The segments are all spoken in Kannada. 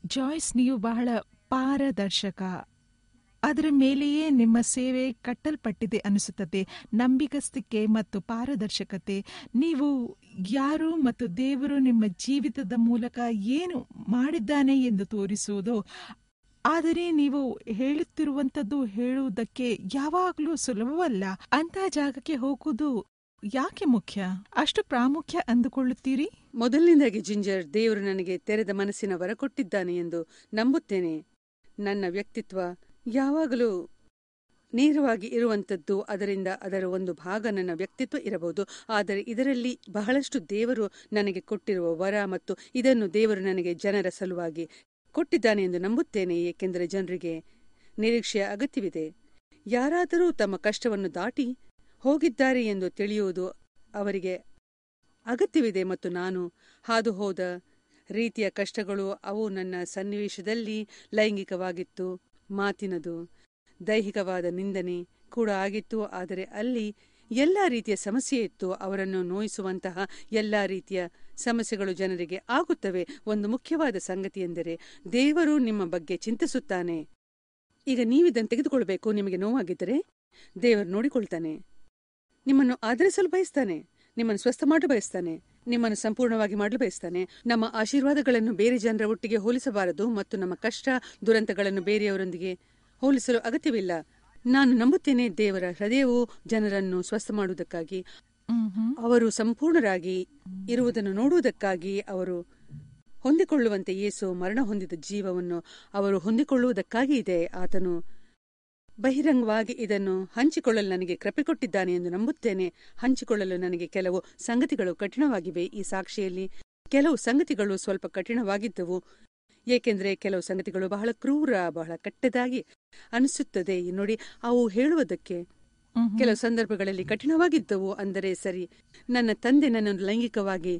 ಜಾಯ್ಸ್ ನೀವು ಬಹಳ ಪಾರದರ್ಶಕ ಅದರ ಮೇಲೆಯೇ ನಿಮ್ಮ ಸೇವೆ ಕಟ್ಟಲ್ಪಟ್ಟಿದೆ ಅನಿಸುತ್ತದೆ ನಂಬಿಕಸ್ತಿಕೆ ಮತ್ತು ಪಾರದರ್ಶಕತೆ ನೀವು ಯಾರು ಮತ್ತು ದೇವರು ನಿಮ್ಮ ಜೀವಿತದ ಮೂಲಕ ಏನು ಮಾಡಿದ್ದಾನೆ ಎಂದು ತೋರಿಸುವುದು ಆದರೆ ನೀವು ಹೇಳುತ್ತಿರುವಂಥದ್ದು ಹೇಳುವುದಕ್ಕೆ ಯಾವಾಗಲೂ ಸುಲಭವಲ್ಲ ಅಂತ ಜಾಗಕ್ಕೆ ಹೋಗುವುದು ಯಾಕೆ ಮುಖ್ಯ ಅಷ್ಟು ಪ್ರಾಮುಖ್ಯ ಅಂದುಕೊಳ್ಳುತ್ತೀರಿ ಮೊದಲನೇದಾಗಿ ಜಿಂಜರ್ ದೇವರು ನನಗೆ ತೆರೆದ ಮನಸ್ಸಿನ ವರ ಕೊಟ್ಟಿದ್ದಾನೆ ಎಂದು ನಂಬುತ್ತೇನೆ ನನ್ನ ವ್ಯಕ್ತಿತ್ವ ಯಾವಾಗಲೂ ನೇರವಾಗಿ ಇರುವಂಥದ್ದು ಅದರಿಂದ ಅದರ ಒಂದು ಭಾಗ ನನ್ನ ವ್ಯಕ್ತಿತ್ವ ಇರಬಹುದು ಆದರೆ ಇದರಲ್ಲಿ ಬಹಳಷ್ಟು ದೇವರು ನನಗೆ ಕೊಟ್ಟಿರುವ ವರ ಮತ್ತು ಇದನ್ನು ದೇವರು ನನಗೆ ಜನರ ಸಲುವಾಗಿ ಕೊಟ್ಟಿದ್ದಾನೆ ಎಂದು ನಂಬುತ್ತೇನೆ ಏಕೆಂದರೆ ಜನರಿಗೆ ನಿರೀಕ್ಷೆಯ ಅಗತ್ಯವಿದೆ ಯಾರಾದರೂ ತಮ್ಮ ಕಷ್ಟವನ್ನು ದಾಟಿ ಹೋಗಿದ್ದಾರೆ ಎಂದು ತಿಳಿಯುವುದು ಅವರಿಗೆ ಅಗತ್ಯವಿದೆ ಮತ್ತು ನಾನು ಹಾದು ಹೋದ ರೀತಿಯ ಕಷ್ಟಗಳು ಅವು ನನ್ನ ಸನ್ನಿವೇಶದಲ್ಲಿ ಲೈಂಗಿಕವಾಗಿತ್ತು ಮಾತಿನದು ದೈಹಿಕವಾದ ನಿಂದನೆ ಕೂಡ ಆಗಿತ್ತು ಆದರೆ ಅಲ್ಲಿ ಎಲ್ಲ ರೀತಿಯ ಸಮಸ್ಯೆ ಇತ್ತು ಅವರನ್ನು ನೋಯಿಸುವಂತಹ ಎಲ್ಲ ರೀತಿಯ ಸಮಸ್ಯೆಗಳು ಜನರಿಗೆ ಆಗುತ್ತವೆ ಒಂದು ಮುಖ್ಯವಾದ ಸಂಗತಿ ಎಂದರೆ ದೇವರು ನಿಮ್ಮ ಬಗ್ಗೆ ಚಿಂತಿಸುತ್ತಾನೆ ಈಗ ನೀವಿದನ್ನು ತೆಗೆದುಕೊಳ್ಬೇಕು ನಿಮಗೆ ನೋವಾಗಿದ್ದರೆ ದೇವರು ನೋಡಿಕೊಳ್ತಾನೆ ನಿಮ್ಮನ್ನು ಆಧರಿಸಲು ಬಯಸ್ತಾನೆ ನಿಮ್ಮನ್ನು ಸ್ವಸ್ಥ ಮಾಡಲು ಬಯಸ್ತಾನೆ ನಿಮ್ಮನ್ನು ಸಂಪೂರ್ಣವಾಗಿ ಮಾಡಲು ಬಯಸ್ತಾನೆ ನಮ್ಮ ಆಶೀರ್ವಾದಗಳನ್ನು ಬೇರೆ ಜನರ ಒಟ್ಟಿಗೆ ಹೋಲಿಸಬಾರದು ಮತ್ತು ನಮ್ಮ ಕಷ್ಟ ದುರಂತಗಳನ್ನು ಬೇರೆಯವರೊಂದಿಗೆ ಹೋಲಿಸಲು ಅಗತ್ಯವಿಲ್ಲ ನಾನು ನಂಬುತ್ತೇನೆ ದೇವರ ಹೃದಯವು ಜನರನ್ನು ಸ್ವಸ್ಥ ಮಾಡುವುದಕ್ಕಾಗಿ ಅವರು ಸಂಪೂರ್ಣರಾಗಿ ಇರುವುದನ್ನು ನೋಡುವುದಕ್ಕಾಗಿ ಅವರು ಹೊಂದಿಕೊಳ್ಳುವಂತೆ ಯೇಸು ಮರಣ ಹೊಂದಿದ ಜೀವವನ್ನು ಅವರು ಹೊಂದಿಕೊಳ್ಳುವುದಕ್ಕಾಗಿ ಇದೆ ಆತನು ಬಹಿರಂಗವಾಗಿ ಇದನ್ನು ಹಂಚಿಕೊಳ್ಳಲು ನನಗೆ ಕೃಪೆ ಕೊಟ್ಟಿದ್ದಾನೆ ಎಂದು ನಂಬುತ್ತೇನೆ ಹಂಚಿಕೊಳ್ಳಲು ನನಗೆ ಕೆಲವು ಸಂಗತಿಗಳು ಕಠಿಣವಾಗಿವೆ ಈ ಸಾಕ್ಷಿಯಲ್ಲಿ ಕೆಲವು ಸಂಗತಿಗಳು ಸ್ವಲ್ಪ ಕಠಿಣವಾಗಿದ್ದವು ಏಕೆಂದರೆ ಕೆಲವು ಸಂಗತಿಗಳು ಬಹಳ ಕ್ರೂರ ಬಹಳ ಕೆಟ್ಟದಾಗಿ ಅನಿಸುತ್ತದೆ ನೋಡಿ ಅವು ಹೇಳುವುದಕ್ಕೆ ಕೆಲವು ಸಂದರ್ಭಗಳಲ್ಲಿ ಕಠಿಣವಾಗಿದ್ದವು ಅಂದರೆ ಸರಿ ನನ್ನ ತಂದೆ ನನ್ನನ್ನು ಲೈಂಗಿಕವಾಗಿ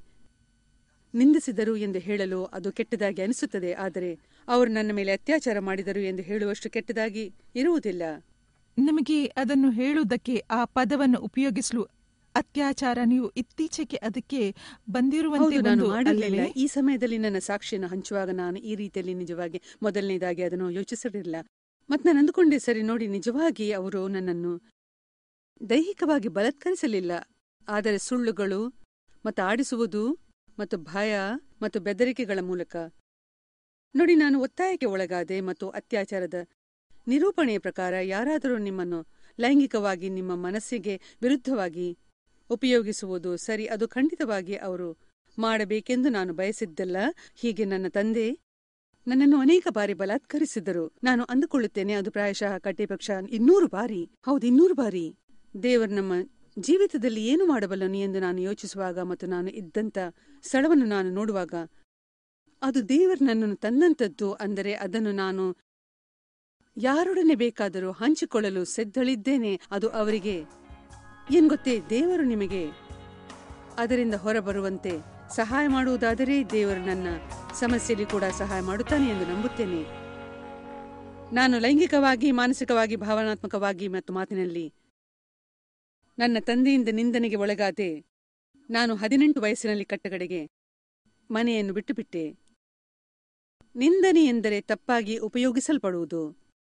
ನಿಂದಿಸಿದರು ಎಂದು ಹೇಳಲು ಅದು ಕೆಟ್ಟದಾಗಿ ಅನಿಸುತ್ತದೆ ಆದರೆ ಅವರು ನನ್ನ ಮೇಲೆ ಅತ್ಯಾಚಾರ ಮಾಡಿದರು ಎಂದು ಹೇಳುವಷ್ಟು ಕೆಟ್ಟದಾಗಿ ಇರುವುದಿಲ್ಲ ನಿಮಗೆ ಅದನ್ನು ಹೇಳುವುದಕ್ಕೆ ಆ ಪದವನ್ನು ಉಪಯೋಗಿಸಲು ಅತ್ಯಾಚಾರ ನೀವು ಇತ್ತೀಚೆಗೆ ಅದಕ್ಕೆ ಬಂದಿರುವಂತೆ ಹೌದು ನಾನು ಒಂದು ಮಾಡಿರಲಿಲ್ಲ ಅಲ್ಲವೇ? ಈ ಸಮಯದಲ್ಲಿ ನನ್ನ ಸಾಕ್ಷಿಯನ್ನು ಹಂಚುವಾಗ ನಾನು ಈ ರೀತಿಯಲ್ಲಿ ನಿಜವಾಗಿ ಮೊದಲನೇದಾಗಿ ಅದನ್ನು ಯೋಚಿಸಿರಲಿಲ್ಲ ಮತ್ತೆ ನಾನು ಅಂದುಕೊಂಡೆ ಸರಿ ನೋಡಿ ನಿಜವಾಗಿ ಅವರು ನನ್ನನ್ನು ದೈಹಿಕವಾಗಿ ಬಲಾತ್ಕರಿಸಲಿಲ್ಲ ಆದರೆ ಸುಳ್ಳುಗಳು ಮತ್ತು ಆಡಿಸುವುದು ಮತ್ತು ಭಯ ಮತ್ತು ಬೆದರಿಕೆಗಳ ಮೂಲಕ ನೋಡಿ ನಾನು ಒತ್ತಾಯಕ್ಕೆ ಒಳಗಾದೆ ಮತ್ತು ಅತ್ಯಾಚಾರದ ನಿರೂಪಣೆಯ ಪ್ರಕಾರ ಯಾರಾದರೂ ನಿಮ್ಮನ್ನು ಲೈಂಗಿಕವಾಗಿ ನಿಮ್ಮ ಮನಸ್ಸಿಗೆ ವಿರುದ್ಧವಾಗಿ ಉಪಯೋಗಿಸುವುದು ಸರಿ ಅದು ಖಂಡಿತವಾಗಿ ಅವರು ಮಾಡಬೇಕೆಂದು ನಾನು ಬಯಸಿದ್ದಲ್ಲ ಹೀಗೆ ನನ್ನ ತಂದೆ ನನ್ನನ್ನು ಅನೇಕ ಬಾರಿ ಬಲಾತ್ಕರಿಸಿದರು ನಾನು ಅಂದುಕೊಳ್ಳುತ್ತೇನೆ ಅದು ಪ್ರಾಯಶಃ ಕಟ್ಟೆಪಕ್ಷ ಇನ್ನೂರು ಬಾರಿ ಹೌದು ಇನ್ನೂರು ಬಾರಿ ದೇವರು ನಮ್ಮ ಜೀವಿತದಲ್ಲಿ ಏನು ಮಾಡಬಲ್ಲನು ಎಂದು ನಾನು ಯೋಚಿಸುವಾಗ ಮತ್ತು ನಾನು ಇದ್ದಂತ ಸ್ಥಳವನ್ನು ನಾನು ನೋಡುವಾಗ ಅದು ದೇವರು ನನ್ನನ್ನು ತಂದಂತದ್ದು ಅಂದರೆ ಅದನ್ನು ನಾನು ಯಾರೊಡನೆ ಬೇಕಾದರೂ ಹಂಚಿಕೊಳ್ಳಲು ಸಿದ್ಧಳಿದ್ದೇನೆ ಅದು ಅವರಿಗೆ ಏನ್ ಗೊತ್ತೇ ದೇವರು ನಿಮಗೆ ಅದರಿಂದ ಹೊರಬರುವಂತೆ ಸಹಾಯ ಮಾಡುವುದಾದರೆ ದೇವರು ನನ್ನ ಸಮಸ್ಯೆಯಲ್ಲಿ ಕೂಡ ಸಹಾಯ ಮಾಡುತ್ತಾನೆ ಎಂದು ನಂಬುತ್ತೇನೆ ನಾನು ಲೈಂಗಿಕವಾಗಿ ಮಾನಸಿಕವಾಗಿ ಭಾವನಾತ್ಮಕವಾಗಿ ಮತ್ತು ಮಾತಿನಲ್ಲಿ ನನ್ನ ತಂದೆಯಿಂದ ನಿಂದನೆಗೆ ಒಳಗಾದೆ ನಾನು ಹದಿನೆಂಟು ವಯಸ್ಸಿನಲ್ಲಿ ಕಟ್ಟಗಡೆಗೆ ಮನೆಯನ್ನು ಬಿಟ್ಟುಬಿಟ್ಟೆ ನಿಂದನೆ ಎಂದರೆ ತಪ್ಪಾಗಿ ಉಪಯೋಗಿಸಲ್ಪಡುವುದು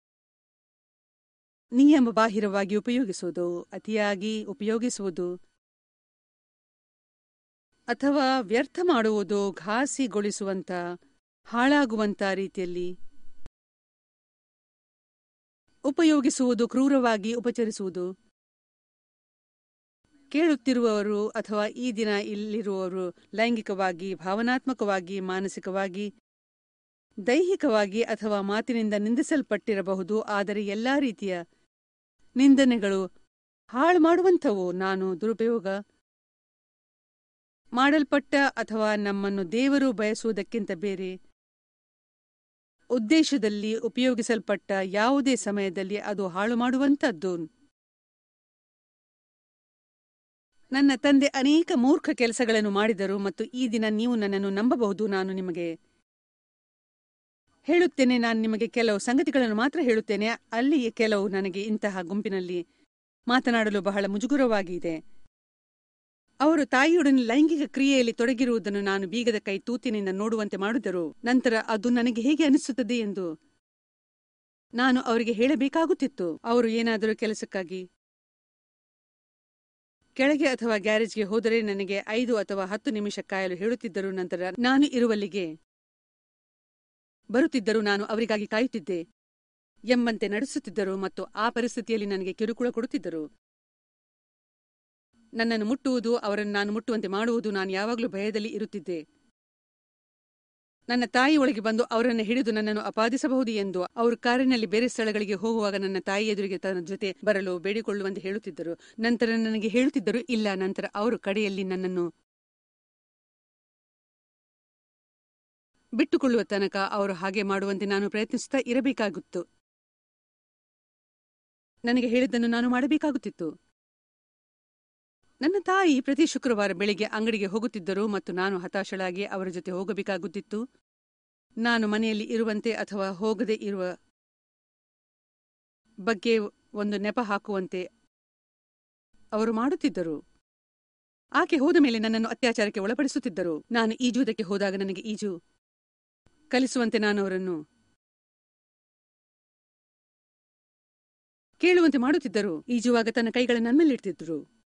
ನಿಯಮ ಬಾಹಿರವಾಗಿ ಉಪಯೋಗಿಸುವುದು ಅತಿಯಾಗಿ ಉಪಯೋಗಿಸುವುದು ಅಥವಾ ವ್ಯರ್ಥ ಮಾಡುವುದು ಘಾಸಿಗೊಳಿಸುವಂತ ಹಾಳಾಗುವಂತ ರೀತಿಯಲ್ಲಿ ಉಪಯೋಗಿಸುವುದು ಕ್ರೂರವಾಗಿ ಉಪಚರಿಸುವುದು ಕೇಳುತ್ತಿರುವವರು ಅಥವಾ ಈ ದಿನ ಇಲ್ಲಿರುವವರು ಲೈಂಗಿಕವಾಗಿ ಭಾವನಾತ್ಮಕವಾಗಿ ಮಾನಸಿಕವಾಗಿ ದೈಹಿಕವಾಗಿ ಅಥವಾ ಮಾತಿನಿಂದ ನಿಂದಿಸಲ್ಪಟ್ಟಿರಬಹುದು ಆದರೆ ಎಲ್ಲಾ ರೀತಿಯ ನಿಂದನೆಗಳು ಹಾಳು ಮಾಡುವಂಥವು ನಾನು ದುರುಪಯೋಗ ಮಾಡಲ್ಪಟ್ಟ ಅಥವಾ ನಮ್ಮನ್ನು ದೇವರು ಬಯಸುವುದಕ್ಕಿಂತ ಬೇರೆ ಉದ್ದೇಶದಲ್ಲಿ ಉಪಯೋಗಿಸಲ್ಪಟ್ಟ ಯಾವುದೇ ಸಮಯದಲ್ಲಿ ಅದು ಹಾಳು ಮಾಡುವಂಥದ್ದು ನನ್ನ ತಂದೆ ಅನೇಕ ಮೂರ್ಖ ಕೆಲಸಗಳನ್ನು ಮಾಡಿದರು ಮತ್ತು ಈ ದಿನ ನೀವು ನನ್ನನ್ನು ನಂಬಬಹುದು ನಾನು ನಿಮಗೆ ಹೇಳುತ್ತೇನೆ ನಾನು ನಿಮಗೆ ಕೆಲವು ಸಂಗತಿಗಳನ್ನು ಮಾತ್ರ ಹೇಳುತ್ತೇನೆ ಅಲ್ಲಿ ಕೆಲವು ನನಗೆ ಇಂತಹ ಗುಂಪಿನಲ್ಲಿ ಮಾತನಾಡಲು ಬಹಳ ಮುಜುಗುರವಾಗಿದೆ ಅವರು ತಾಯಿಯೊಡನೆ ಲೈಂಗಿಕ ಕ್ರಿಯೆಯಲ್ಲಿ ತೊಡಗಿರುವುದನ್ನು ನಾನು ಬೀಗದ ಕೈ ತೂತಿನಿಂದ ನೋಡುವಂತೆ ಮಾಡಿದರು ನಂತರ ಅದು ನನಗೆ ಹೇಗೆ ಅನಿಸುತ್ತದೆ ಎಂದು ನಾನು ಅವರಿಗೆ ಹೇಳಬೇಕಾಗುತ್ತಿತ್ತು ಅವರು ಏನಾದರೂ ಕೆಲಸಕ್ಕಾಗಿ ಕೆಳಗೆ ಅಥವಾ ಗ್ಯಾರೇಜ್ಗೆ ಹೋದರೆ ನನಗೆ ಐದು ಅಥವಾ ಹತ್ತು ನಿಮಿಷ ಕಾಯಲು ಹೇಳುತ್ತಿದ್ದರು ನಂತರ ನಾನು ಇರುವಲ್ಲಿಗೆ ಬರುತ್ತಿದ್ದರು ನಾನು ಅವರಿಗಾಗಿ ಕಾಯುತ್ತಿದ್ದೆ ಎಂಬಂತೆ ನಡೆಸುತ್ತಿದ್ದರು ಮತ್ತು ಆ ಪರಿಸ್ಥಿತಿಯಲ್ಲಿ ನನಗೆ ಕಿರುಕುಳ ಕೊಡುತ್ತಿದ್ದರು ನನ್ನನ್ನು ಮುಟ್ಟುವುದು ಅವರನ್ನು ನಾನು ಮುಟ್ಟುವಂತೆ ಮಾಡುವುದು ನಾನು ಯಾವಾಗಲೂ ಭಯದಲ್ಲಿ ಇರುತ್ತಿದ್ದೆ ನನ್ನ ತಾಯಿ ಒಳಗೆ ಬಂದು ಅವರನ್ನು ಹಿಡಿದು ನನ್ನನ್ನು ಅಪಾದಿಸಬಹುದು ಎಂದು ಅವರು ಕಾರಿನಲ್ಲಿ ಬೇರೆ ಸ್ಥಳಗಳಿಗೆ ಹೋಗುವಾಗ ನನ್ನ ತಾಯಿ ಎದುರಿಗೆ ತನ್ನ ಜೊತೆ ಬರಲು ಬೇಡಿಕೊಳ್ಳುವಂತೆ ಹೇಳುತ್ತಿದ್ದರು ನಂತರ ನನಗೆ ಹೇಳುತ್ತಿದ್ದರು ಇಲ್ಲ ನಂತರ ಅವರು ಕಡೆಯಲ್ಲಿ ನನ್ನನ್ನು ಬಿಟ್ಟುಕೊಳ್ಳುವ ತನಕ ಅವರು ಹಾಗೆ ಮಾಡುವಂತೆ ನಾನು ಪ್ರಯತ್ನಿಸುತ್ತಾ ಇರಬೇಕಾಗಿತ್ತು ನನಗೆ ಹೇಳಿದ್ದನ್ನು ನಾನು ಮಾಡಬೇಕಾಗುತ್ತಿತ್ತು ನನ್ನ ತಾಯಿ ಪ್ರತಿ ಶುಕ್ರವಾರ ಬೆಳಿಗ್ಗೆ ಅಂಗಡಿಗೆ ಹೋಗುತ್ತಿದ್ದರು ಮತ್ತು ನಾನು ಹತಾಶಳಾಗಿ ಅವರ ಜೊತೆ ಹೋಗಬೇಕಾಗುತ್ತಿತ್ತು ನಾನು ಮನೆಯಲ್ಲಿ ಇರುವಂತೆ ಅಥವಾ ಹೋಗದೆ ಇರುವ ಬಗ್ಗೆ ಒಂದು ನೆಪ ಹಾಕುವಂತೆ ಅವರು ಮಾಡುತ್ತಿದ್ದರು ಆಕೆ ಹೋದ ಮೇಲೆ ನನ್ನನ್ನು ಅತ್ಯಾಚಾರಕ್ಕೆ ಒಳಪಡಿಸುತ್ತಿದ್ದರು ನಾನು ಈಜುವುದಕ್ಕೆ ಹೋದಾಗ ನನಗೆ ಈಜು ಕಲಿಸುವಂತೆ ನಾನು ಅವರನ್ನು ಕೇಳುವಂತೆ ಮಾಡುತ್ತಿದ್ದರು ಈಜುವಾಗ ತನ್ನ ಕೈಗಳ ನನ್ಮೇಲಿಡ್ತಿದ್ರು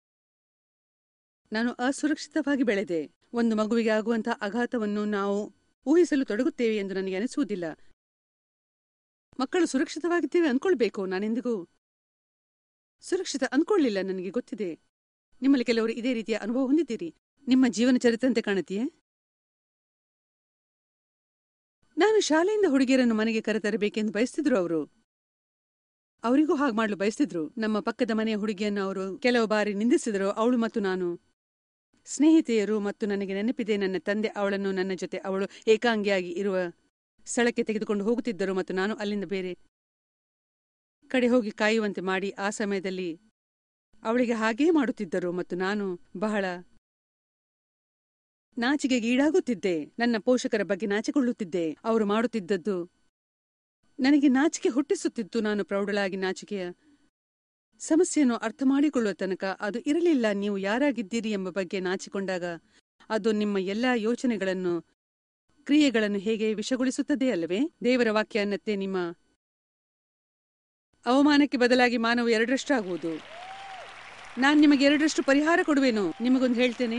ನಾನು ಅಸುರಕ್ಷಿತವಾಗಿ ಬೆಳೆದೆ ಒಂದು ಮಗುವಿಗೆ ಆಗುವಂತಹ ಆಘಾತವನ್ನು ನಾವು ಊಹಿಸಲು ತೊಡಗುತ್ತೇವೆ ಎಂದು ನನಗೆ ಅನಿಸುವುದಿಲ್ಲ ಮಕ್ಕಳು ಸುರಕ್ಷಿತವಾಗಿದ್ದೇವೆ ಅಂದ್ಕೊಳ್ಬೇಕು ನಾನೆಂದಿಗೂ ಸುರಕ್ಷಿತ ಅಂದ್ಕೊಳ್ಳಿಲ್ಲ ನನಗೆ ಗೊತ್ತಿದೆ ನಿಮ್ಮಲ್ಲಿ ಕೆಲವರು ಇದೇ ರೀತಿಯ ಅನುಭವ ಹೊಂದಿದ್ದೀರಿ ನಿಮ್ಮ ಜೀವನ ಚರಿತ್ರಂತೆ ಕಾಣುತ್ತೀಯೇ ನಾನು ಶಾಲೆಯಿಂದ ಹುಡುಗಿಯರನ್ನು ಮನೆಗೆ ಕರೆತರಬೇಕೆಂದು ಬಯಸ್ತಿದ್ರು ಅವರು ಅವರಿಗೂ ಹಾಗೆ ಮಾಡಲು ಬಯಸ್ತಿದ್ರು ನಮ್ಮ ಪಕ್ಕದ ಮನೆಯ ಹುಡುಗಿಯನ್ನು ಅವರು ಕೆಲವು ಬಾರಿ ನಿಂದಿಸಿದರು ಅವಳು ಮತ್ತು ನಾನು ಸ್ನೇಹಿತೆಯರು ಮತ್ತು ನನಗೆ ನೆನಪಿದೆ ನನ್ನ ತಂದೆ ಅವಳನ್ನು ನನ್ನ ಜೊತೆ ಅವಳು ಏಕಾಂಗಿಯಾಗಿ ಇರುವ ಸ್ಥಳಕ್ಕೆ ತೆಗೆದುಕೊಂಡು ಹೋಗುತ್ತಿದ್ದರು ಮತ್ತು ನಾನು ಅಲ್ಲಿಂದ ಬೇರೆ ಕಡೆ ಹೋಗಿ ಕಾಯುವಂತೆ ಮಾಡಿ ಆ ಸಮಯದಲ್ಲಿ ಅವಳಿಗೆ ಹಾಗೇ ಮಾಡುತ್ತಿದ್ದರು ಮತ್ತು ನಾನು ಬಹಳ ನಾಚಿಕೆಗೆ ಈಡಾಗುತ್ತಿದ್ದೆ ನನ್ನ ಪೋಷಕರ ಬಗ್ಗೆ ನಾಚಿಕೊಳ್ಳುತ್ತಿದ್ದೆ ಅವರು ಮಾಡುತ್ತಿದ್ದದ್ದು ನನಗೆ ನಾಚಿಕೆ ಹುಟ್ಟಿಸುತ್ತಿತ್ತು ನಾನು ಪ್ರೌಢಳಾಗಿ ನಾಚಿಕೆಯ ಸಮಸ್ಯೆಯನ್ನು ಅರ್ಥ ಮಾಡಿಕೊಳ್ಳುವ ತನಕ ಅದು ಇರಲಿಲ್ಲ ನೀವು ಯಾರಾಗಿದ್ದೀರಿ ಎಂಬ ಬಗ್ಗೆ ನಾಚಿಕೊಂಡಾಗ ಅದು ನಿಮ್ಮ ಎಲ್ಲಾ ಯೋಚನೆಗಳನ್ನು ಕ್ರಿಯೆಗಳನ್ನು ಹೇಗೆ ವಿಷಗೊಳಿಸುತ್ತದೆ ಅಲ್ಲವೇ ದೇವರ ವಾಕ್ಯ ಅನ್ನತ್ತೆ ನಿಮ್ಮ ಅವಮಾನಕ್ಕೆ ಬದಲಾಗಿ ಮಾನವ ಎರಡರಷ್ಟಾಗುವುದು ನಾನು ನಿಮಗೆ ಎರಡರಷ್ಟು ಪರಿಹಾರ ಕೊಡುವೆನು ನಿಮಗೊಂದು ಹೇಳ್ತೇನೆ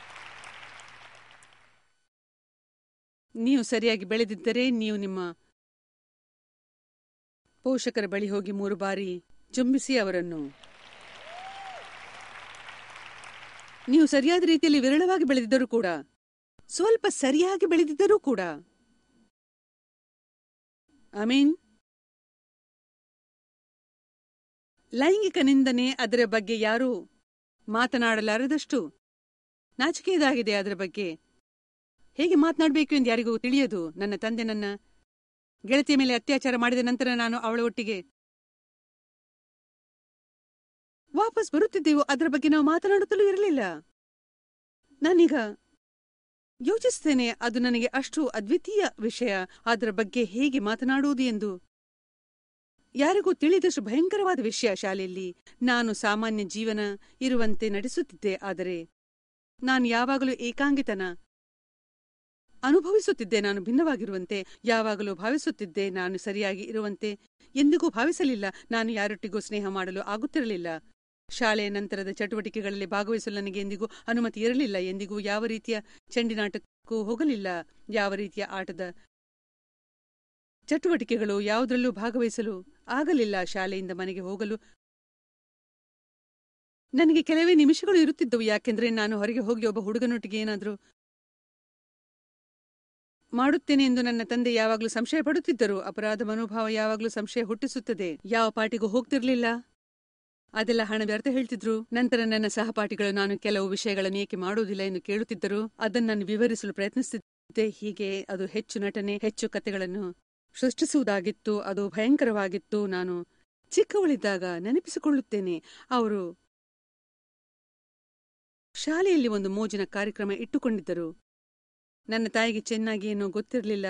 ನೀವು ಸರಿಯಾಗಿ ಬೆಳೆದಿದ್ದರೆ ನೀವು ನಿಮ್ಮ ಪೋಷಕರ ಬಳಿ ಹೋಗಿ ಮೂರು ಬಾರಿ ಚುಂಬಿಸಿ ಅವರನ್ನು ನೀವು ಸರಿಯಾದ ರೀತಿಯಲ್ಲಿ ವಿರಳವಾಗಿ ಬೆಳೆದಿದ್ದರೂ ಕೂಡ ಸ್ವಲ್ಪ ಸರಿಯಾಗಿ ಬೆಳೆದಿದ್ದರೂ ಕೂಡ ಮೀನ್ ಲೈಂಗಿಕ ನಿಂದನೆ ಅದರ ಬಗ್ಗೆ ಯಾರೂ ಮಾತನಾಡಲಾರದಷ್ಟು ನಾಚಿಕೆಯದಾಗಿದೆ ಅದರ ಬಗ್ಗೆ ಹೇಗೆ ಮಾತನಾಡಬೇಕು ಎಂದು ಯಾರಿಗೂ ತಿಳಿಯದು ನನ್ನ ತಂದೆ ನನ್ನ ಗೆಳತಿಯ ಮೇಲೆ ಅತ್ಯಾಚಾರ ಮಾಡಿದ ನಂತರ ನಾನು ಅವಳ ಒಟ್ಟಿಗೆ ವಾಪಸ್ ಬರುತ್ತಿದ್ದೆವು ಅದರ ಬಗ್ಗೆ ನಾವು ಮಾತನಾಡುತ್ತಲೂ ಇರಲಿಲ್ಲ ನಾನೀಗ ಯೋಚಿಸ್ತೇನೆ ಅದು ನನಗೆ ಅಷ್ಟು ಅದ್ವಿತೀಯ ವಿಷಯ ಅದರ ಬಗ್ಗೆ ಹೇಗೆ ಮಾತನಾಡುವುದು ಎಂದು ಯಾರಿಗೂ ತಿಳಿದಷ್ಟು ಭಯಂಕರವಾದ ವಿಷಯ ಶಾಲೆಯಲ್ಲಿ ನಾನು ಸಾಮಾನ್ಯ ಜೀವನ ಇರುವಂತೆ ನಡೆಸುತ್ತಿದ್ದೆ ಆದರೆ ನಾನು ಯಾವಾಗಲೂ ಏಕಾಂಗಿತನ ಅನುಭವಿಸುತ್ತಿದ್ದೆ ನಾನು ಭಿನ್ನವಾಗಿರುವಂತೆ ಯಾವಾಗಲೂ ಭಾವಿಸುತ್ತಿದ್ದೆ ನಾನು ಸರಿಯಾಗಿ ಇರುವಂತೆ ಎಂದಿಗೂ ಭಾವಿಸಲಿಲ್ಲ ನಾನು ಯಾರೊಟ್ಟಿಗೂ ಸ್ನೇಹ ಮಾಡಲು ಆಗುತ್ತಿರಲಿಲ್ಲ ಶಾಲೆಯ ನಂತರದ ಚಟುವಟಿಕೆಗಳಲ್ಲಿ ಭಾಗವಹಿಸಲು ನನಗೆ ಎಂದಿಗೂ ಅನುಮತಿ ಇರಲಿಲ್ಲ ಎಂದಿಗೂ ಯಾವ ರೀತಿಯ ಚಂಡಿನಾಟಕ್ಕೂ ಹೋಗಲಿಲ್ಲ ಯಾವ ರೀತಿಯ ಆಟದ ಚಟುವಟಿಕೆಗಳು ಯಾವುದರಲ್ಲೂ ಭಾಗವಹಿಸಲು ಆಗಲಿಲ್ಲ ಶಾಲೆಯಿಂದ ಮನೆಗೆ ಹೋಗಲು ನನಗೆ ಕೆಲವೇ ನಿಮಿಷಗಳು ಇರುತ್ತಿದ್ದವು ಯಾಕೆಂದ್ರೆ ನಾನು ಹೊರಗೆ ಹೋಗಿ ಒಬ್ಬ ಹುಡುಗನೊಟ್ಟಿಗೆ ಏನಾದರೂ ಮಾಡುತ್ತೇನೆ ಎಂದು ನನ್ನ ತಂದೆ ಯಾವಾಗಲೂ ಸಂಶಯ ಪಡುತ್ತಿದ್ದರು ಅಪರಾಧ ಮನೋಭಾವ ಯಾವಾಗಲೂ ಸಂಶಯ ಹುಟ್ಟಿಸುತ್ತದೆ ಯಾವ ಪಾರ್ಟಿಗೂ ಹೋಗ್ತಿರ್ಲಿಲ್ಲ ಅದೆಲ್ಲ ಹಣ ವ್ಯರ್ಥ ಹೇಳ್ತಿದ್ರು ನಂತರ ನನ್ನ ಸಹಪಾಠಿಗಳು ನಾನು ಕೆಲವು ವಿಷಯಗಳನ್ನು ಏಕೆ ಮಾಡುವುದಿಲ್ಲ ಎಂದು ಕೇಳುತ್ತಿದ್ದರು ಅದನ್ನು ನಾನು ವಿವರಿಸಲು ಪ್ರಯತ್ನಿಸುತ್ತಿದ್ದೆ ಹೀಗೆ ಅದು ಹೆಚ್ಚು ನಟನೆ ಹೆಚ್ಚು ಕಥೆಗಳನ್ನು ಸೃಷ್ಟಿಸುವುದಾಗಿತ್ತು ಅದು ಭಯಂಕರವಾಗಿತ್ತು ನಾನು ಚಿಕ್ಕವಳಿದ್ದಾಗ ನೆನಪಿಸಿಕೊಳ್ಳುತ್ತೇನೆ ಅವರು ಶಾಲೆಯಲ್ಲಿ ಒಂದು ಮೋಜಿನ ಕಾರ್ಯಕ್ರಮ ಇಟ್ಟುಕೊಂಡಿದ್ದರು ನನ್ನ ತಾಯಿಗೆ ಚೆನ್ನಾಗಿ ಏನೋ ಗೊತ್ತಿರಲಿಲ್ಲ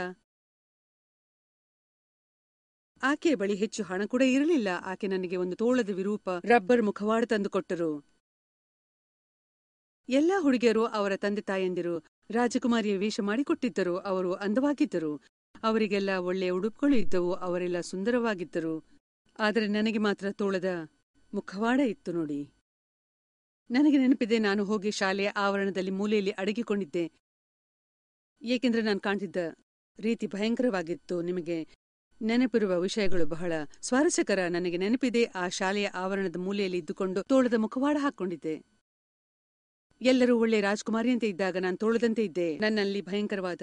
ಆಕೆಯ ಬಳಿ ಹೆಚ್ಚು ಹಣ ಕೂಡ ಇರಲಿಲ್ಲ ಆಕೆ ನನಗೆ ಒಂದು ತೋಳದ ವಿರೂಪ ರಬ್ಬರ್ ಮುಖವಾಡ ತಂದುಕೊಟ್ಟರು ಎಲ್ಲಾ ಹುಡುಗಿಯರು ಅವರ ತಂದೆ ತಾಯಂದಿರು ರಾಜಕುಮಾರಿಯ ವೇಷ ಮಾಡಿಕೊಟ್ಟಿದ್ದರು ಅವರು ಅಂದವಾಗಿದ್ದರು ಅವರಿಗೆಲ್ಲ ಒಳ್ಳೆಯ ಉಡುಪುಗಳು ಇದ್ದವು ಅವರೆಲ್ಲ ಸುಂದರವಾಗಿದ್ದರು ಆದರೆ ನನಗೆ ಮಾತ್ರ ತೋಳದ ಮುಖವಾಡ ಇತ್ತು ನೋಡಿ ನನಗೆ ನೆನಪಿದೆ ನಾನು ಹೋಗಿ ಶಾಲೆಯ ಆವರಣದಲ್ಲಿ ಮೂಲೆಯಲ್ಲಿ ಅಡಗಿಕೊಂಡಿದ್ದೆ ಏಕೆಂದ್ರೆ ನಾನು ಕಾಣ್ತಿದ್ದ ರೀತಿ ಭಯಂಕರವಾಗಿತ್ತು ನಿಮಗೆ ನೆನಪಿರುವ ವಿಷಯಗಳು ಬಹಳ ಸ್ವಾರಸ್ಯಕರ ನನಗೆ ನೆನಪಿದೆ ಆ ಶಾಲೆಯ ಆವರಣದ ಮೂಲೆಯಲ್ಲಿ ಇದ್ದುಕೊಂಡು ತೋಳದ ಮುಖವಾಡ ಹಾಕೊಂಡಿದ್ದೆ ಎಲ್ಲರೂ ಒಳ್ಳೆ ರಾಜ್ಕುಮಾರಿಯಂತೆ ಇದ್ದಾಗ ನಾನು ತೋಳದಂತೆ ಇದ್ದೆ ನನ್ನಲ್ಲಿ ಭಯಂಕರವಾದ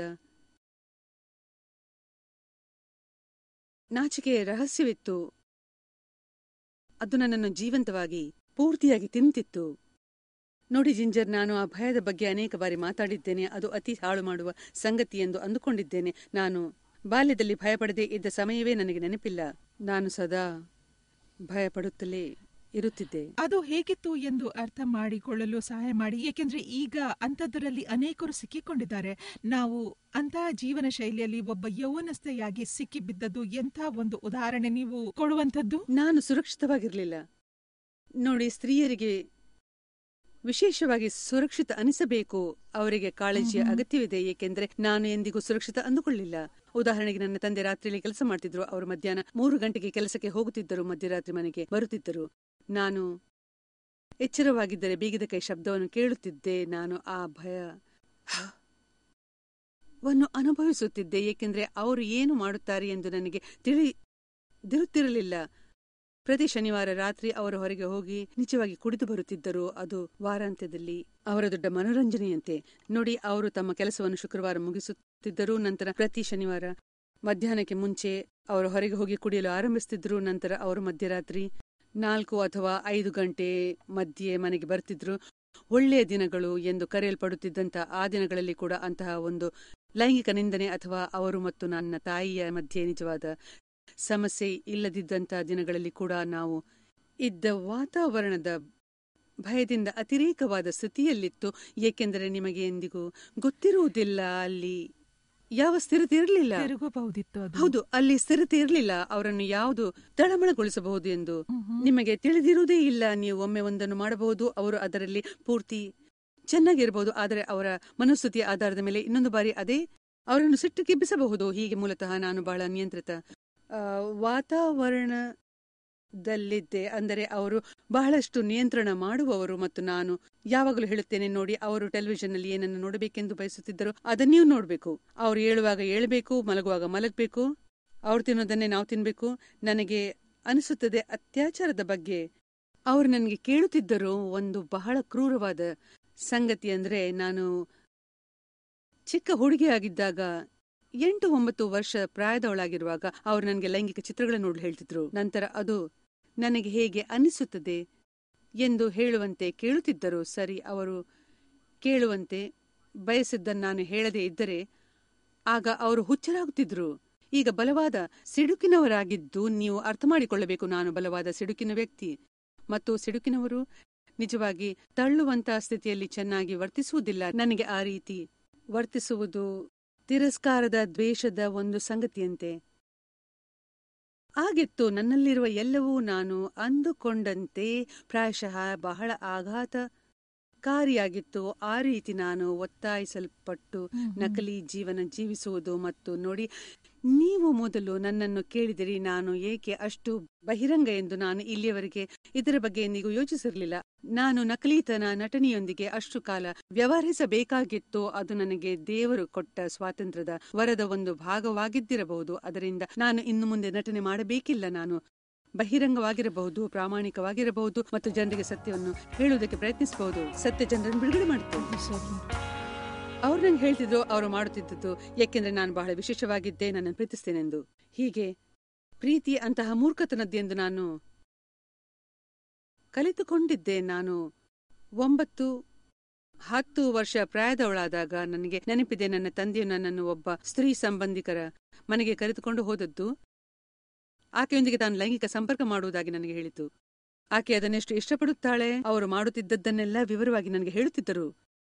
ನಾಚಿಕೆಯ ರಹಸ್ಯವಿತ್ತು ಅದು ನನ್ನನ್ನು ಜೀವಂತವಾಗಿ ಪೂರ್ತಿಯಾಗಿ ತಿಂತಿತ್ತು ನೋಡಿ ಜಿಂಜರ್ ನಾನು ಆ ಭಯದ ಬಗ್ಗೆ ಅನೇಕ ಬಾರಿ ಮಾತಾಡಿದ್ದೇನೆ ಅದು ಅತಿ ಹಾಳು ಮಾಡುವ ಸಂಗತಿ ಎಂದು ಅಂದುಕೊಂಡಿದ್ದೇನೆ ನಾನು ಬಾಲ್ಯದಲ್ಲಿ ಭಯಪಡದೇ ಇದ್ದ ಸಮಯವೇ ನನಗೆ ನೆನಪಿಲ್ಲ ನಾನು ಸದಾ ಭಯಪಡುತ್ತಲೇ ಇರುತ್ತಿದ್ದೆ ಅದು ಹೇಗಿತ್ತು ಎಂದು ಅರ್ಥ ಮಾಡಿಕೊಳ್ಳಲು ಸಹಾಯ ಮಾಡಿ ಏಕೆಂದ್ರೆ ಈಗ ಅಂಥದ್ದರಲ್ಲಿ ಅನೇಕರು ಸಿಕ್ಕಿಕೊಂಡಿದ್ದಾರೆ ನಾವು ಅಂತಹ ಜೀವನ ಶೈಲಿಯಲ್ಲಿ ಒಬ್ಬ ಯೌವನಸ್ಥೆಯಾಗಿ ಸಿಕ್ಕಿಬಿದ್ದದ್ದು ಎಂಥ ಒಂದು ಉದಾಹರಣೆ ನೀವು ಕೊಡುವಂಥದ್ದು ನಾನು ಸುರಕ್ಷಿತವಾಗಿರಲಿಲ್ಲ ನೋಡಿ ಸ್ತ್ರೀಯರಿಗೆ ವಿಶೇಷವಾಗಿ ಸುರಕ್ಷಿತ ಅನಿಸಬೇಕು ಅವರಿಗೆ ಕಾಳಜಿಯ ಮ್ಹೂ. ಅಗತ್ಯವಿದೆ ಏಕೆಂದ್ರೆ ನಾನು ಎಂದಿಗೂ ಸುರಕ್ಷಿತ ಅಂದುಕೊಳ್ಳಿಲ್ಲ ಉದಾಹರಣೆಗೆ ನನ್ನ ತಂದೆ ರಾತ್ರಿಯಲ್ಲಿ ಕೆಲಸ ಮಾಡ್ತಿದ್ರು ಅವರು ಮಧ್ಯಾಹ್ನ ಮೂರು ಗಂಟೆಗೆ ಕೆಲಸಕ್ಕೆ ಹೋಗುತ್ತಿದ್ದರು ಮಧ್ಯರಾತ್ರಿ ಮನೆಗೆ ಬರುತ್ತಿದ್ದರು ನಾನು ಎಚ್ಚರವಾಗಿದ್ದರೆ ಬೀಗದ ಕೈ ಶಬ್ದವನ್ನು ಕೇಳುತ್ತಿದ್ದೆ ನಾನು ಆ ಭಯ ವನ್ನು ಅನುಭವಿಸುತ್ತಿದ್ದೆ ಏಕೆಂದ್ರೆ ಅವರು ಏನು ಮಾಡುತ್ತಾರೆ ಎಂದು ನನಗೆ ತಿಳಿದಿರುತ್ತಿರಲಿಲ್ಲ ಪ್ರತಿ ಶನಿವಾರ ರಾತ್ರಿ ಅವರು ಹೊರಗೆ ಹೋಗಿ ನಿಜವಾಗಿ ಕುಡಿದು ಬರುತ್ತಿದ್ದರು ಅದು ವಾರಾಂತ್ಯದಲ್ಲಿ ಅವರ ದೊಡ್ಡ ಮನೋರಂಜನೆಯಂತೆ ನೋಡಿ ಅವರು ತಮ್ಮ ಕೆಲಸವನ್ನು ಶುಕ್ರವಾರ ಮುಗಿಸುತ್ತಿದ್ದರು ನಂತರ ಪ್ರತಿ ಶನಿವಾರ ಮಧ್ಯಾಹ್ನಕ್ಕೆ ಮುಂಚೆ ಅವರು ಹೊರಗೆ ಹೋಗಿ ಕುಡಿಯಲು ಆರಂಭಿಸುತ್ತಿದ್ದರು ನಂತರ ಅವರು ಮಧ್ಯರಾತ್ರಿ ನಾಲ್ಕು ಅಥವಾ ಐದು ಗಂಟೆ ಮಧ್ಯೆ ಮನೆಗೆ ಬರ್ತಿದ್ರು ಒಳ್ಳೆಯ ದಿನಗಳು ಎಂದು ಕರೆಯಲ್ಪಡುತ್ತಿದ್ದಂಥ ಆ ದಿನಗಳಲ್ಲಿ ಕೂಡ ಅಂತಹ ಒಂದು ಲೈಂಗಿಕ ನಿಂದನೆ ಅಥವಾ ಅವರು ಮತ್ತು ನನ್ನ ತಾಯಿಯ ಮಧ್ಯೆ ನಿಜವಾದ ಸಮಸ್ಯೆ ಇಲ್ಲದಿದ್ದಂಥ ದಿನಗಳಲ್ಲಿ ಕೂಡ ನಾವು ಇದ್ದ ವಾತಾವರಣದ ಭಯದಿಂದ ಅತಿರೇಕವಾದ ಸ್ಥಿತಿಯಲ್ಲಿತ್ತು ಏಕೆಂದರೆ ನಿಮಗೆ ಎಂದಿಗೂ ಗೊತ್ತಿರುವುದಿಲ್ಲ ಅಲ್ಲಿ ಯಾವ ಸ್ಥಿರತೆ ಇರಲಿಲ್ಲ ತಿರುಗಬಹುದಿತ್ತು ಅದು ಹೌದು ಅಲ್ಲಿ ಸ್ಥಿರತೆ ಇರಲಿಲ್ಲ ಅವರನ್ನು ಯಾವುದು ತಳಮಳಗೊಳಿಸಬಹುದು ಎಂದು ಮ್ಹೂ. ನಿಮಗೆ ತಿಳಿದಿರುವುದೇ ಇಲ್ಲ ನೀವು ಒಮ್ಮೆ ಒಂದನ್ನು ಮಾಡಬಹುದು ಅವರು ಅದರಲ್ಲಿ ಪೂರ್ತಿ ಚೆನ್ನಾಗಿರಬಹುದು ಆದರೆ ಅವರ ಮನಸ್ಥಿತಿಯ ಆಧಾರದ ಮೇಲೆ ಇನ್ನೊಂದು ಬಾರಿ ಅದೇ ಅವರನ್ನು ಸಿಟ್ಟುಗೆಬ್ಬಿಸಬಹುದು ಹೀಗೆ ಮೂಲತಃ ನಾನು ಬಹಳ ನಿಯಂತ್ರಿತ ಆ, ವಾತಾವರಣದಲ್ಲಿದ್ದೆ ಅಂದರೆ ಅವರು ಬಹಳಷ್ಟು ನಿಯಂತ್ರಣ ಮಾಡುವವರು ಮತ್ತು ನಾನು ಯಾವಾಗಲೂ ಹೇಳುತ್ತೇನೆ ನೋಡಿ ಅವರು ಟೆಲಿವಿಷನ್ನಲ್ಲಿ ಏನನ್ನು ನೋಡಬೇಕೆಂದು ಬಯಸುತ್ತಿದ್ದರು ಅದನ್ನೇ ನೋಡಬೇಕು ಅವರು ಏಳುವಾಗ ಏಳಬೇಕು ಮಲಗುವಾಗ ಮಲಗಬೇಕು ಅವ್ರು ತಿನ್ನೋದನ್ನೇ ನಾವು ತಿನ್ಬೇಕು ನನಗೆ ಅನಿಸುತ್ತದೆ ಅತ್ಯಾಚಾರದ ಬಗ್ಗೆ ಅವರು ನನಗೆ ಕೇಳುತ್ತಿದ್ದರು ಒಂದು ಬಹಳ ಕ್ರೂರವಾದ ಸಂಗತಿ ಅಂದ್ರೆ ನಾನು ಚಿಕ್ಕ ಹುಡುಗಿಯಾಗಿದ್ದಾಗ ಎಂಟು ಒಂಬತ್ತು ವರ್ಷ ಪ್ರಾಯದವಳಾಗಿರುವಾಗ ಅವರು ನನಗೆ ಲೈಂಗಿಕ ಚಿತ್ರಗಳನ್ನು ನೋಡಲು ಹೇಳ್ತಿದ್ರು ನಂತರ ಅದು ನನಗೆ ಹೇಗೆ ಅನಿಸುತ್ತದೆ ಎಂದು ಹೇಳುವಂತೆ ಕೇಳುತ್ತಿದ್ದರು ಸರಿ ಅವರು ಕೇಳುವಂತೆ ಬಯಸಿದ್ದನ್ನು ನಾನು ಹೇಳದೇ ಇದ್ದರೆ ಆಗ ಅವರು ಹುಚ್ಚರಾಗುತ್ತಿದ್ರು ಈಗ ಬಲವಾದ ಸಿಡುಕಿನವರಾಗಿದ್ದು ನೀವು ಅರ್ಥ ಮಾಡಿಕೊಳ್ಳಬೇಕು ನಾನು ಬಲವಾದ ಸಿಡುಕಿನ ವ್ಯಕ್ತಿ ಮತ್ತು ಸಿಡುಕಿನವರು ನಿಜವಾಗಿ ತಳ್ಳುವಂತ ಸ್ಥಿತಿಯಲ್ಲಿ ಚೆನ್ನಾಗಿ ವರ್ತಿಸುವುದಿಲ್ಲ ನನಗೆ ಆ ರೀತಿ ವರ್ತಿಸುವುದು ತಿರಸ್ಕಾರದ ದ್ವೇಷದ ಒಂದು ಸಂಗತಿಯಂತೆ ಆಗಿತ್ತು ನನ್ನಲ್ಲಿರುವ ಎಲ್ಲವೂ ನಾನು ಅಂದುಕೊಂಡಂತೆ ಪ್ರಾಯಶಃ ಬಹಳ ಆಘಾತಕಾರಿಯಾಗಿತ್ತು ಆ ರೀತಿ ನಾನು ಒತ್ತಾಯಿಸಲ್ಪಟ್ಟು ಮ್ಹೂ. ನಕಲಿ ಜೀವನ ಜೀವಿಸುವುದು ಮತ್ತು ನೋಡಿ ನೀವು ಮೊದಲು ನನ್ನನ್ನು ಕೇಳಿದಿರಿ ನಾನು ಏಕೆ ಅಷ್ಟು ಬಹಿರಂಗ ಎಂದು ನಾನು ಇಲ್ಲಿಯವರೆಗೆ ಇದರ ಬಗ್ಗೆ ಎಂದಿಗೂ ಯೋಚಿಸಿರಲಿಲ್ಲ ನಾನು ನಕಲೀತನ ನಟನೆಯೊಂದಿಗೆ ಅಷ್ಟು ಕಾಲ ವ್ಯವಹರಿಸಬೇಕಾಗಿತ್ತು ಅದು ನನಗೆ ದೇವರು ಕೊಟ್ಟ ಸ್ವಾತಂತ್ರ್ಯದ ವರದ ಒಂದು ಭಾಗವಾಗಿದ್ದಿರಬಹುದು ಅದರಿಂದ ನಾನು ಇನ್ನು ಮುಂದೆ ನಟನೆ ಮಾಡಬೇಕಿಲ್ಲ ನಾನು ಬಹಿರಂಗವಾಗಿರಬಹುದು ಪ್ರಾಮಾಣಿಕವಾಗಿರಬಹುದು ಮತ್ತು ಜನರಿಗೆ ಸತ್ಯವನ್ನು ಹೇಳುವುದಕ್ಕೆ ಪ್ರಯತ್ನಿಸಬಹುದು ಸತ್ಯ ಜನರನ್ನು ಬಿಡುಗಡೆ ಮಾಡುತ್ತೆ ಅದು ಸರಿ ಅವ್ರು ನಂಗೆ ಹೇಳ್ತಿದ್ರು ಅವರು ಮಾಡುತ್ತಿದ್ದದ್ದು ಏಕೆಂದ್ರೆ ನಾನು ಬಹಳ ವಿಶೇಷವಾಗಿದ್ದೆ ನನ್ನನ್ನು ಪ್ರೀತಿಸ್ತೇನೆಂದು ಹೀಗೆ ಪ್ರೀತಿ ಅಂತಹ ಮೂರ್ಖತನದ್ದೆಂದು ನಾನು ಕಲಿತುಕೊಂಡಿದ್ದೆ ನಾನು ಒಂಬತ್ತು ಹತ್ತು ವರ್ಷ ಪ್ರಾಯದವಳಾದಾಗ ನನಗೆ ನೆನಪಿದೆ ನನ್ನ ತಂದೆಯು ನನ್ನನ್ನು ಒಬ್ಬ ಸ್ತ್ರೀ ಸಂಬಂಧಿಕರ ಮನೆಗೆ ಕರೆದುಕೊಂಡು ಹೋದದ್ದು ಆಕೆಯೊಂದಿಗೆ ತಾನು ಲೈಂಗಿಕ ಸಂಪರ್ಕ ಮಾಡುವುದಾಗಿ ನನಗೆ ಹೇಳಿತು ಆಕೆ ಅದನ್ನೆಷ್ಟು ಇಷ್ಟಪಡುತ್ತಾಳೆ ಅವರು ಮಾಡುತ್ತಿದ್ದದ್ದನ್ನೆಲ್ಲ ವಿವರವಾಗಿ ನನಗೆ ಹೇಳುತ್ತಿದ್ದರು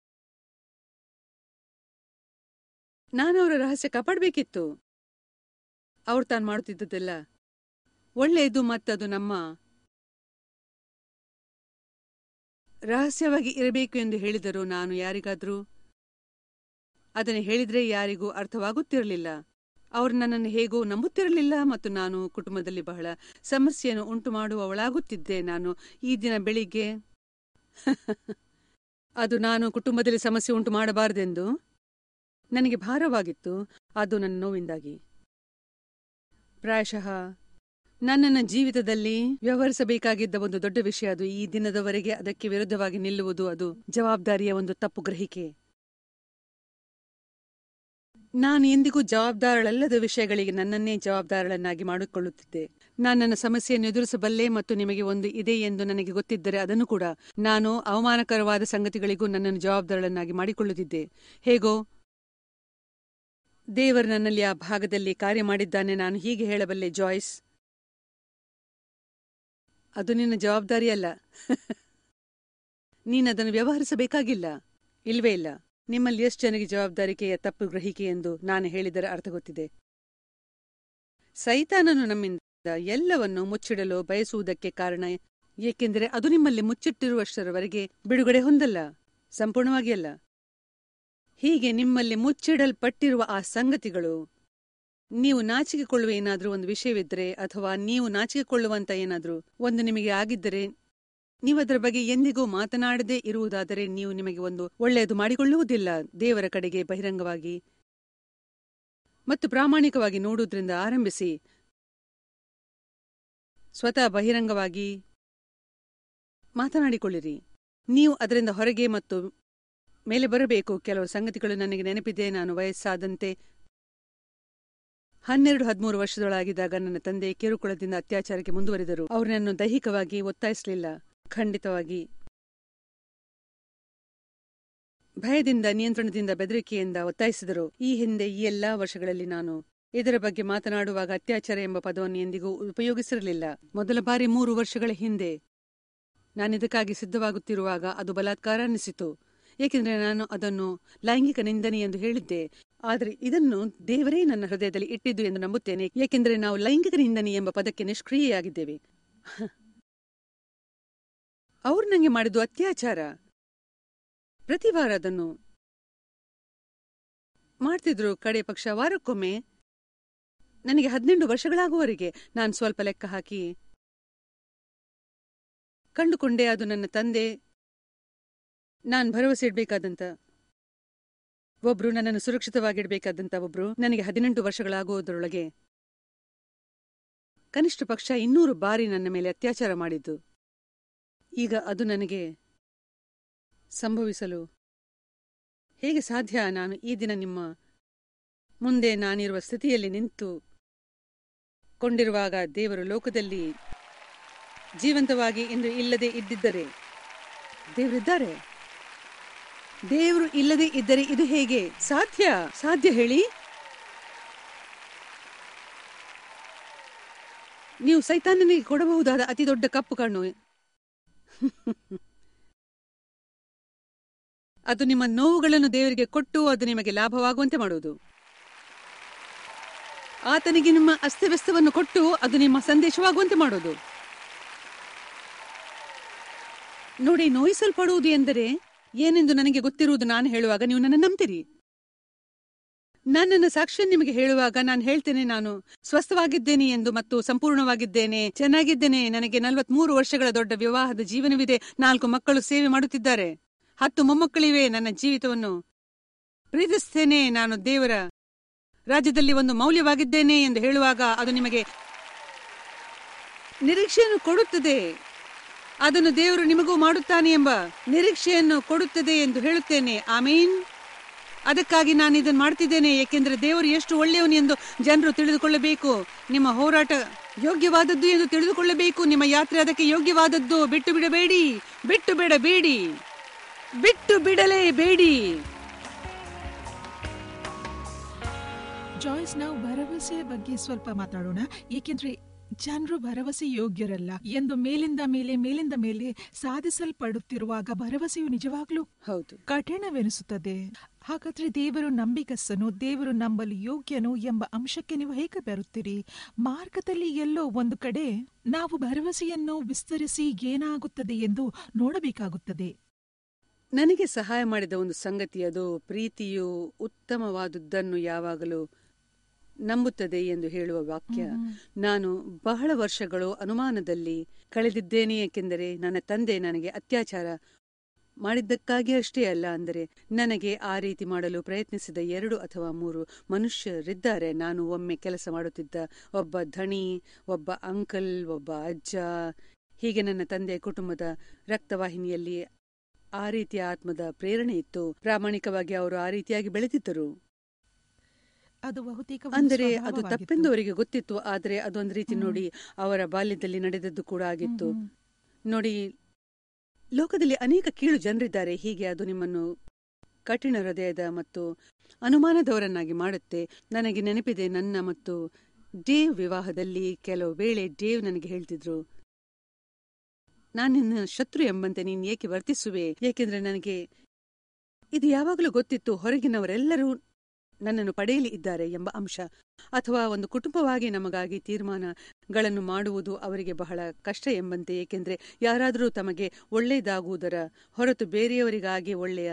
ನಾನು ಅವರ ರಹಸ್ಯ ಕಾಪಾಡಬೇಕಿತ್ತು ಅವ್ರು ತಾನು ಮಾಡುತ್ತಿದ್ದದ್ದೆಲ್ಲ ಒಳ್ಳೆಯದು ಮತ್ತದು ನಮ್ಮ ರಹಸ್ಯವಾಗಿ ಇರಬೇಕು ಎಂದು ಹೇಳಿದರು ನಾನು ಯಾರಿಗಾದ್ರೂ ಅದನ್ನು ಹೇಳಿದ್ರೆ ಯಾರಿಗೂ ಅರ್ಥವಾಗುತ್ತಿರಲಿಲ್ಲ ಅವರು ನನ್ನನ್ನು ಹೇಗೋ ನಂಬುತ್ತಿರಲಿಲ್ಲ ಮತ್ತು ನಾನು ಕುಟುಂಬದಲ್ಲಿ ಬಹಳ ಸಮಸ್ಯೆಯನ್ನು ಉಂಟು ಮಾಡುವವಳಾಗುತ್ತಿದ್ದೆ ನಾನು ಈ ದಿನ ಬೆಳಿಗ್ಗೆ ಅದು ನಾನು ಕುಟುಂಬದಲ್ಲಿ ಸಮಸ್ಯೆ ಉಂಟು ಮಾಡಬಾರದೆಂದು ನನಗೆ ಭಾರವಾಗಿತ್ತು ಅದು ನನ್ನ ನೋವಿಂದಾಗಿ ಪ್ರಾಯಶಃ ನನ್ನನ್ನ ಜೀವಿತದಲ್ಲಿ ವ್ಯವಹರಿಸಬೇಕಾಗಿದ್ದ ಒಂದು ದೊಡ್ಡ ವಿಷಯ ಅದು ಈ ದಿನದವರೆಗೆ ಅದಕ್ಕೆ ವಿರುದ್ಧವಾಗಿ ನಿಲ್ಲುವುದು ಅದು ಜವಾಬ್ದಾರಿಯ ಒಂದು ತಪ್ಪು ಗ್ರಹಿಕೆ ನಾನು ಎಂದಿಗೂ ಜವಾಬ್ದಾರಳಲ್ಲದ ವಿಷಯಗಳಿಗೆ ನನ್ನನ್ನೇ ಜವಾಬ್ದಾರಳನ್ನಾಗಿ ಮಾಡಿಕೊಳ್ಳುತ್ತಿದ್ದೆ ನಾನು ನನ್ನ ಸಮಸ್ಯೆಯನ್ನು ಎದುರಿಸಬಲ್ಲೆ ಮತ್ತು ನಿಮಗೆ ಒಂದು ಇದೆ ಎಂದು ನನಗೆ ಗೊತ್ತಿದ್ದರೆ ಅದನ್ನು ಕೂಡ ನಾನು ಅವಮಾನಕರವಾದ ಸಂಗತಿಗಳಿಗೂ ನನ್ನನ್ನು ಜವಾಬ್ದಾರಳನ್ನಾಗಿ ಮಾಡಿಕೊಳ್ಳುತ್ತಿದ್ದೆ ಹೇಗೋ ದೇವರು ನನ್ನಲ್ಲಿ ಆ ಭಾಗದಲ್ಲಿ ಕಾರ್ಯ ಮಾಡಿದ್ದಾನೆ ನಾನು ಹೀಗೆ ಹೇಳಬಲ್ಲೆ ಜಾಯ್ಸ್ ಅದು ನಿನ್ನ ಜವಾಬ್ದಾರಿಯಲ್ಲ ನೀನದನ್ನು ವ್ಯವಹರಿಸಬೇಕಾಗಿಲ್ಲ ಇಲ್ವೇ ಇಲ್ಲ ನಿಮ್ಮಲ್ಲಿ ಎಷ್ಟು ಜನರಿಗೆ ಜವಾಬ್ದಾರಿಕೆಯ ತಪ್ಪು ಗ್ರಹಿಕೆ ಎಂದು ನಾನು ಹೇಳಿದರೆ ಅರ್ಥ ಗೊತ್ತಿದೆ ಸೈತಾನನು ನಮ್ಮಿಂದ ಎಲ್ಲವನ್ನು ಮುಚ್ಚಿಡಲು ಬಯಸುವುದಕ್ಕೆ ಕಾರಣ ಏಕೆಂದರೆ ಅದು ನಿಮ್ಮಲ್ಲಿ ಮುಚ್ಚಿಟ್ಟಿರುವಷ್ಟರವರೆಗೆ ಬಿಡುಗಡೆ ಹೊಂದಲ್ಲ ಸಂಪೂರ್ಣವಾಗಿ ಅಲ್ಲ ಹೀಗೆ ನಿಮ್ಮಲ್ಲಿ ಮುಚ್ಚಿಡಲ್ಪಟ್ಟಿರುವ ಆ ಸಂಗತಿಗಳು ನೀವು ನಾಚಿಕೆಕೊಳ್ಳುವ ಏನಾದರೂ ಒಂದು ವಿಷಯವಿದ್ದರೆ ಅಥವಾ ನೀವು ನಾಚಿಕೆಕೊಳ್ಳುವಂತ ಏನಾದರೂ ಒಂದು ನಿಮಗೆ ಆಗಿದ್ದರೆ ನೀವು ಅದರ ಬಗ್ಗೆ ಎಂದಿಗೂ ಮಾತನಾಡದೇ ಇರುವುದಾದರೆ ನೀವು ನಿಮಗೆ ಒಂದು ಒಳ್ಳೆಯದು ಮಾಡಿಕೊಳ್ಳುವುದಿಲ್ಲ ದೇವರ ಕಡೆಗೆ ಬಹಿರಂಗವಾಗಿ ಮತ್ತು ಪ್ರಾಮಾಣಿಕವಾಗಿ ನೋಡುವುದರಿಂದ ಆರಂಭಿಸಿ ಸ್ವತಃ ಬಹಿರಂಗವಾಗಿ ಮಾತನಾಡಿಕೊಳ್ಳಿರಿ ನೀವು ಅದರಿಂದ ಹೊರಗೆ ಮತ್ತು ಮೇಲೆ ಬರಬೇಕು ಕೆಲವು ಸಂಗತಿಗಳು ನನಗೆ ನೆನಪಿದೆ ನಾನು ವಯಸ್ಸಾದಂತೆ ಹನ್ನೆರಡು ಹದಿಮೂರು ವರ್ಷದೊಳಗಿದ್ದಾಗ ನನ್ನ ತಂದೆ ಕಿರುಕುಳದಿಂದ ಅತ್ಯಾಚಾರಕ್ಕೆ ಮುಂದುವರಿದರು ಅವರು ನನ್ನನ್ನು ದೈಹಿಕವಾಗಿ ಒತ್ತಾಯಿಸಲಿಲ್ಲ ಖಂಡಿತವಾಗಿ ಭಯದಿಂದ ನಿಯಂತ್ರಣದಿಂದ ಬೆದರಿಕೆಯಿಂದ ಒತ್ತಾಯಿಸಿದರು ಈ ಹಿಂದೆ ಈ ಎಲ್ಲಾ ವರ್ಷಗಳಲ್ಲಿ ನಾನು ಇದರ ಬಗ್ಗೆ ಮಾತನಾಡುವಾಗ ಅತ್ಯಾಚಾರ ಎಂಬ ಪದವನ್ನು ಎಂದಿಗೂ ಉಪಯೋಗಿಸಿರಲಿಲ್ಲ ಮೊದಲ ಬಾರಿ ಮೂರು ವರ್ಷಗಳ ಹಿಂದೆ ನಾನಿದಕ್ಕಾಗಿ ಸಿದ್ಧವಾಗುತ್ತಿರುವಾಗ ಅದು ಬಲಾತ್ಕಾರ ಅನ್ನಿಸಿತು ಏಕೆಂದರೆ ನಾನು ಅದನ್ನು ಲೈಂಗಿಕ ನಿಂದನೆ ಎಂದು ಹೇಳಿದ್ದೆ ಆದರೆ ಇದನ್ನು ದೇವರೇ ನನ್ನ ಹೃದಯದಲ್ಲಿ ಇಟ್ಟಿದ್ದು ಎಂದು ನಂಬುತ್ತೇನೆ ಏಕೆಂದರೆ ನಾವು ಲೈಂಗಿಕ ನಿಂದನೆ ಎಂಬ ಪದಕ್ಕೆ ನಿಷ್ಕ್ರಿಯೆಯಾಗಿದ್ದೇವೆ ಅವರು ನನಗೆ ಮಾಡಿದ್ದು ಅತ್ಯಾಚಾರ ಪ್ರತಿ ವಾರ ಅದನ್ನು ಮಾಡ್ತಿದ್ರು ಕಡೆ ಪಕ್ಷ ವಾರಕ್ಕೊಮ್ಮೆ ನನಗೆ ಹದಿನೆಂಟು ವರ್ಷಗಳಾಗುವವರೆಗೆ ನಾನು ಸ್ವಲ್ಪ ಲೆಕ್ಕ ಹಾಕಿ ಕಂಡುಕೊಂಡೆ ಅದು ನನ್ನ ತಂದೆ ನಾನ್ ಭರವಸೆ ಇಡ್ಬೇಕಾದಂತ ಒಬ್ರು ನನ್ನನ್ನು ಸುರಕ್ಷಿತವಾಗಿಡ್ಬೇಕಾದಂತ ಒಬ್ರು ನನಗೆ ಹದಿನೆಂಟು ವರ್ಷಗಳಾಗುವುದರೊಳಗೆ ಕನಿಷ್ಠ ಪಕ್ಷ ಇನ್ನೂರು ಬಾರಿ ನನ್ನ ಮೇಲೆ ಅತ್ಯಾಚಾರ ಮಾಡಿದ್ದು ಈಗ ಅದು ನನಗೆ ಸಂಭವಿಸಲು ಹೇಗೆ ಸಾಧ್ಯ ನಾನು ಈ ದಿನ ನಿಮ್ಮ ಮುಂದೆ ನಾನಿರುವ ಸ್ಥಿತಿಯಲ್ಲಿ ನಿಂತು ಕೊಂಡಿರುವಾಗ ದೇವರು ಲೋಕದಲ್ಲಿ ಜೀವಂತವಾಗಿ ಇಂದು ಇಲ್ಲದೆ ಇದ್ದಿದ್ದರೆ ದೇವರಿದ್ದಾರೆ ದೇವರು ಇಲ್ಲದೆ ಇದ್ದರೆ ಇದು ಹೇಗೆ ಸಾಧ್ಯ ಸಾಧ್ಯ ಹೇಳಿ ನೀವು ಸೈತಾನನಿಗೆ ಕೊಡಬಹುದಾದ ಅತಿ ದೊಡ್ಡ ಕಪ್ಪು ಕಣ್ಣು ಅದು ನಿಮ್ಮ ನೋವುಗಳನ್ನು ದೇವರಿಗೆ ಕೊಟ್ಟು ಅದು ನಿಮಗೆ ಲಾಭವಾಗುವಂತೆ ಮಾಡುವುದು ಆತನಿಗೆ ನಿಮ್ಮ ಅಸ್ತವ್ಯಸ್ತವನ್ನು ಕೊಟ್ಟು ಅದು ನಿಮ್ಮ ಸಂದೇಶವಾಗುವಂತೆ ಮಾಡೋದು ನೋಡಿ ನೋಯಿಸಲ್ಪಡುವುದು ಎಂದರೆ ಏನೆಂದು ನನಗೆ ಗೊತ್ತಿರುವುದು ನಾನು ಹೇಳುವಾಗ ನೀವು ನನ್ನ ನಂಬ್ತೀರಿ ನನ್ನನ್ನು ಸಾಕ್ಷಿ ನಿಮಗೆ ಹೇಳುವಾಗ ನಾನು ಹೇಳ್ತೇನೆ ನಾನು ಸ್ವಸ್ಥವಾಗಿದ್ದೇನೆ ಎಂದು ಮತ್ತು ಸಂಪೂರ್ಣವಾಗಿದ್ದೇನೆ ಚೆನ್ನಾಗಿದ್ದೇನೆ ನನಗೆ ನಲವತ್ಮೂರು ವರ್ಷಗಳ ದೊಡ್ಡ ವಿವಾಹದ ಜೀವನವಿದೆ ನಾಲ್ಕು ಮಕ್ಕಳು ಸೇವೆ ಮಾಡುತ್ತಿದ್ದಾರೆ ಹತ್ತು ಮೊಮ್ಮಕ್ಕಳಿವೆ ನನ್ನ ಜೀವಿತವನ್ನು ಪ್ರೀತಿಸ್ತೇನೆ ನಾನು ದೇವರ ರಾಜ್ಯದಲ್ಲಿ ಒಂದು ಮೌಲ್ಯವಾಗಿದ್ದೇನೆ ಎಂದು ಹೇಳುವಾಗ ಅದು ನಿಮಗೆ ನಿರೀಕ್ಷೆಯನ್ನು ಕೊಡುತ್ತದೆ ಅದನ್ನು ದೇವರು ನಿಮಗೂ ಮಾಡುತ್ತಾನೆ ಎಂಬ ನಿರೀಕ್ಷೆಯನ್ನು ಕೊಡುತ್ತದೆ ಎಂದು ಹೇಳುತ್ತೇನೆ ಆಮೀನ್ ಅದಕ್ಕಾಗಿ ನಾನು ಇದನ್ನು ಮಾಡ್ತಿದ್ದೇನೆ ಏಕೆಂದರೆ ದೇವರು ಎಷ್ಟು ಒಳ್ಳೆಯವನು ಎಂದು ಜನರು ತಿಳಿದುಕೊಳ್ಳಬೇಕು ನಿಮ್ಮ ಹೋರಾಟ ಯೋಗ್ಯವಾದದ್ದು ಎಂದು ತಿಳಿದುಕೊಳ್ಳಬೇಕು ನಿಮ್ಮ ಯಾತ್ರೆ ಅದಕ್ಕೆ ಯೋಗ್ಯವಾದದ್ದು ಬಿಟ್ಟು ಬಿಡಬೇಡಿ ಬಿಟ್ಟು ಬಿಡಬೇಡಿ ಬಿಟ್ಟು ಬಿಡಲೇಬೇಡಿ ಜಾಯ್ಸ್ ನಾವು ಭರವಸೆಯ ಬಗ್ಗೆ ಸ್ವಲ್ಪ ಮಾತಾಡೋಣ ಏಕೆಂದ್ರೆ ಜನರು ಭರವಸೆ ಯೋಗ್ಯರಲ್ಲ ಎಂದು ಮೇಲಿಂದ ಮೇಲೆ ಮೇಲಿಂದ ಮೇಲೆ ಸಾಧಿಸಲ್ಪಡುತ್ತಿರುವಾಗ ಭರವಸೆಯು ನಿಜವಾಗ್ಲೂ ಹೌದು ಕಠಿಣವೆನಿಸುತ್ತದೆ ಹಾಗಾದ್ರೆ ದೇವರು ನಂಬಿಗಸ್ತನು ದೇವರು ನಂಬಲು ಯೋಗ್ಯನು ಎಂಬ ಅಂಶಕ್ಕೆ ನೀವು ಹೇಗೆ ಬರುತ್ತೀರಿ ಮಾರ್ಗದಲ್ಲಿ ಎಲ್ಲೋ ಒಂದು ಕಡೆ ನಾವು ಭರವಸೆಯನ್ನು ವಿಸ್ತರಿಸಿ ಏನಾಗುತ್ತದೆ ಎಂದು ನೋಡಬೇಕಾಗುತ್ತದೆ ನನಗೆ ಸಹಾಯ ಮಾಡಿದ ಒಂದು ಸಂಗತಿ ಅದು ಪ್ರೀತಿಯು ಉತ್ತಮವಾದುದನ್ನು ಯಾವಾಗಲೂ ನಂಬುತ್ತದೆ ಎಂದು ಹೇಳುವ ವಾಕ್ಯ ನಾನು ಬಹಳ ವರ್ಷಗಳು ಅನುಮಾನದಲ್ಲಿ ಕಳೆದಿದ್ದೇನೆ ಏಕೆಂದರೆ ನನ್ನ ತಂದೆ ನನಗೆ ಅತ್ಯಾಚಾರ ಮಾಡಿದ್ದಕ್ಕಾಗಿ ಅಷ್ಟೇ ಅಲ್ಲ ಅಂದರೆ ನನಗೆ ಆ ರೀತಿ ಮಾಡಲು ಪ್ರಯತ್ನಿಸಿದ ಎರಡು ಅಥವಾ ಮೂರು ಮನುಷ್ಯರಿದ್ದಾರೆ ನಾನು ಒಮ್ಮೆ ಕೆಲಸ ಮಾಡುತ್ತಿದ್ದ ಒಬ್ಬ ಧಣಿ ಒಬ್ಬ ಅಂಕಲ್ ಒಬ್ಬ ಅಜ್ಜ ಹೀಗೆ ನನ್ನ ತಂದೆಯ ಕುಟುಂಬದ ರಕ್ತವಾಹಿನಿಯಲ್ಲಿ ಆ ರೀತಿಯ ಆತ್ಮದ ಪ್ರೇರಣೆ ಇತ್ತು ಪ್ರಾಮಾಣಿಕವಾಗಿ ಅವರು ಆ ರೀತಿಯಾಗಿ ಬೆಳೆದಿದ್ದರು ಅದು ಬಹುತೇಕ ಒಂದು ಅಂದರೆ ಅದು ಸ್ವಭಾವವಾಗಿತ್ತು. ತಪ್ಪೆಂದು ಅವರಿಗೆ ಗೊತ್ತಿತ್ತು ಆದರೆ ಅದೊಂದು ರೀತಿ ಹ್ಮ್. ನೋಡಿ ಅವರ ಬಾಲ್ಯದಲ್ಲಿ ನಡೆದದ್ದು ಕೂಡ ಆಗಿತ್ತು ಹ್ಮ್, ನೋಡಿ ಲೋಕದಲ್ಲಿ ಅನೇಕ ಕೀಳು ಜನರಿದ್ದಾರೆ ಹೀಗೆ ಅದು ನಿಮ್ಮನ್ನು ಕಠಿಣ ಹೃದಯದ ಮತ್ತು ಅನುಮಾನದವರನ್ನಾಗಿ ಮಾಡುತ್ತೆ ನನಗೆ ನೆನಪಿದೆ ನನ್ನ ಮತ್ತು ಡೇವ್ ವಿವಾಹದಲ್ಲಿ ಕೆಲವು ವೇಳೆ ಡೇವ್ ನನಗೆ ಹೇಳ್ತಿದ್ರು ನಾನು ನಿನ್ನ ಶತ್ರು ಎಂಬಂತೆ ನೀನು ಏಕೆ ವರ್ತಿಸುವೆ ಏಕೆಂದ್ರೆ ನನಗೆ ಇದು ಯಾವಾಗಲೂ ಗೊತ್ತಿತ್ತು ಹೊರಗಿನವರೆಲ್ಲರೂ ನನ್ನನ್ನು ಪಡೆಯಲಿ ಇದ್ದಾರೆ ಎಂಬ ಅಂಶ ಅಥವಾ ಒಂದು ಕುಟುಂಬವಾಗಿ ನಮಗಾಗಿ ತೀರ್ಮಾನಗಳನ್ನು ಮಾಡುವುದು ಅವರಿಗೆ ಬಹಳ ಕಷ್ಟ ಎಂಬಂತೆ ಏಕೆಂದ್ರೆ ಯಾರಾದರೂ ತಮಗೆ ಒಳ್ಳೆಯದಾಗುವುದರ ಹೊರತು ಬೇರೆಯವರಿಗಾಗಿ ಒಳ್ಳೆಯ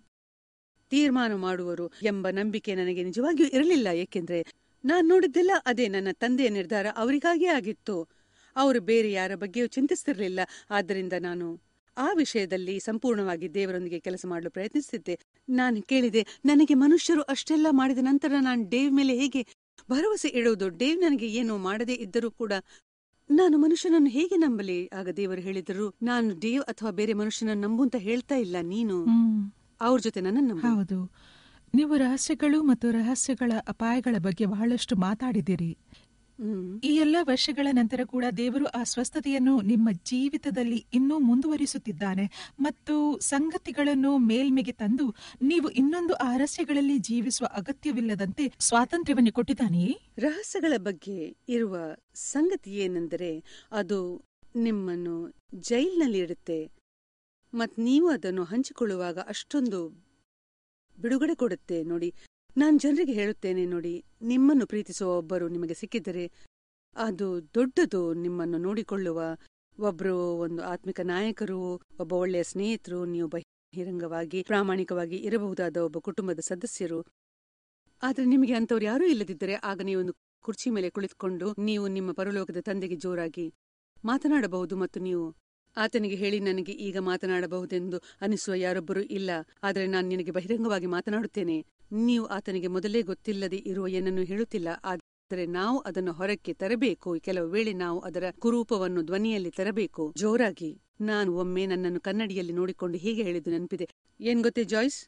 ತೀರ್ಮಾನ ಮಾಡುವರು ಎಂಬ ನಂಬಿಕೆ ನನಗೆ ನಿಜವಾಗಿಯೂ ಇರಲಿಲ್ಲ ಏಕೆಂದ್ರೆ ನಾನು ನೋಡಿದ್ದೆಲ್ಲ ಅದೇ ನನ್ನ ತಂದೆಯ ನಿರ್ಧಾರ ಅವರಿಗಾಗಿಯೇ ಆಗಿತ್ತು ಅವರು ಬೇರೆ ಯಾರ ಬಗ್ಗೆಯೂ ಚಿಂತಿಸ್ತಿರ್ಲಿಲ್ಲ ಆದ್ದರಿಂದ ನಾನು ಆ ವಿಷಯದಲ್ಲಿ ಸಂಪೂರ್ಣವಾಗಿ ದೇವರೊಂದಿಗೆ ಕೆಲಸ ಮಾಡಲು ಪ್ರಯತ್ನಿಸುತ್ತಿದ್ದೆ ನಾನು ಕೇಳಿದೆ ನನಗೆ ಮನುಷ್ಯರು ಅಷ್ಟೆಲ್ಲ ಮಾಡಿದ ನಂತರ ನಾನು ಡೇವ್ ಮೇಲೆ ಹೇಗೆ ಭರವಸೆ ಇಡುವುದು ಡೇವ್ ನನಗೆ ಏನು ಮಾಡದೇ ಇದ್ದರೂ ಕೂಡ ನಾನು ಮನುಷ್ಯನನ್ನು ಹೇಗೆ ನಂಬಲಿ ಆಗ ದೇವರು ಹೇಳಿದರು ನಾನು ಡೇವ್ ಅಥವಾ ಬೇರೆ ಮನುಷ್ಯನನ್ನು ನಂಬು ಅಂತ ಹೇಳ್ತಾ ಇಲ್ಲ ನೀನು ಹ್ಮ್. ಅವ್ರ ಜೊತೆ ನನ್ನ ನಂಬು ಹೌದು ನೀವು ರಹಸ್ಯಗಳು ಮತ್ತು ರಹಸ್ಯಗಳ ಅಪಾಯಗಳ ಬಗ್ಗೆ ಬಹಳಷ್ಟು ಮಾತಾಡಿದಿರಿ ಹ್ಮ್ ಈ ಎಲ್ಲ ವರ್ಷಗಳ ನಂತರ ಕೂಡ ದೇವರು ಆ ಸ್ವಸ್ಥತೆಯನ್ನು ನಿಮ್ಮ ಜೀವಿತದಲ್ಲಿ ಇನ್ನೂ ಮುಂದುವರಿಸುತ್ತಿದ್ದಾನೆ ಮತ್ತು ಸಂಗತಿಗಳನ್ನು ಮೇಲ್ಮೆಗೆ ತಂದು ನೀವು ಇನ್ನೊಂದು ಆ ರಹಸ್ಯಗಳಲ್ಲಿ ಜೀವಿಸುವ ಅಗತ್ಯವಿಲ್ಲದಂತೆ ಸ್ವಾತಂತ್ರ್ಯವನ್ನು ಕೊಟ್ಟಿದ್ದಾನೆಯೇ ರಹಸ್ಯಗಳ ಬಗ್ಗೆ ಇರುವ ಸಂಗತಿ ಏನೆಂದರೆ ಅದು ನಿಮ್ಮನ್ನು ಜೈಲಿನಲ್ಲಿ ಇಡುತ್ತೆ ಮತ್ ನೀವು ಅದನ್ನು ಹಂಚಿಕೊಳ್ಳುವಾಗ ಅಷ್ಟೊಂದು ಬಿಡುಗಡೆ ಕೊಡುತ್ತೆ ನೋಡಿ ನಾನು ಜನರಿಗೆ ಹೇಳುತ್ತೇನೆ ನೋಡಿ ನಿಮ್ಮನ್ನು ಪ್ರೀತಿಸುವ ಒಬ್ಬರು ನಿಮಗೆ ಸಿಕ್ಕಿದರೆ ಅದು ದೊಡ್ಡದು ನಿಮ್ಮನ್ನು ನೋಡಿಕೊಳ್ಳುವ ಒಬ್ರು ಒಂದು ಆತ್ಮಿಕ ನಾಯಕರು ಒಬ್ಬ ಒಳ್ಳೆಯ ಸ್ನೇಹಿತರು ನೀವು ಬಹಿರಂಗವಾಗಿ ಪ್ರಾಮಾಣಿಕವಾಗಿ ಇರಬಹುದಾದ ಒಬ್ಬ ಕುಟುಂಬದ ಸದಸ್ಯರು ಆದ್ರೆ ನಿಮಗೆ ಅಂತವ್ರು ಯಾರೂ ಇಲ್ಲದಿದ್ದರೆ ಆಗ ನೀವು ಒಂದು ಕುರ್ಚಿ ಮೇಲೆ ಕುಳಿತುಕೊಂಡು ನೀವು ನಿಮ್ಮ ಪರಲೋಕದ ತಂದೆಗೆ ಜೋರಾಗಿ ಮಾತನಾಡಬಹುದು ಮತ್ತು ನೀವು ಆತನಿಗೆ ಹೇಳಿ ನನಗೆ ಈಗ ಮಾತನಾಡಬಹುದೆಂದು ಅನಿಸುವ ಯಾರೊಬ್ಬರೂ ಇಲ್ಲ ಆದರೆ ನಾನು ನಿನಗೆ ಬಹಿರಂಗವಾಗಿ ಮಾತನಾಡುತ್ತೇನೆ ನೀವು ಆತನಿಗೆ ಮೊದಲೇ ಗೊತ್ತಿಲ್ಲದೆ ಇರುವ ಏನನ್ನು ಹೇಳುತ್ತಿಲ್ಲ ಆದರೆ ನಾವು ಅದನ್ನು ಹೊರಕ್ಕೆ ತರಬೇಕು ಕೆಲವು ವೇಳೆ ನಾವು ಅದರ ಕುರೂಪವನ್ನು ಧ್ವನಿಯಲ್ಲಿ ತರಬೇಕು ಜೋರಾಗಿ ನಾನು ಒಮ್ಮೆ ನನ್ನನ್ನು ಕನ್ನಡಿಯಲ್ಲಿ ನೋಡಿಕೊಂಡು ಹೀಗೆ ಹೇಳಿದ್ದು ನೆನಪಿದೆ ಏನ್ ಗೊತ್ತೇ ಜಾಯ್ಸ್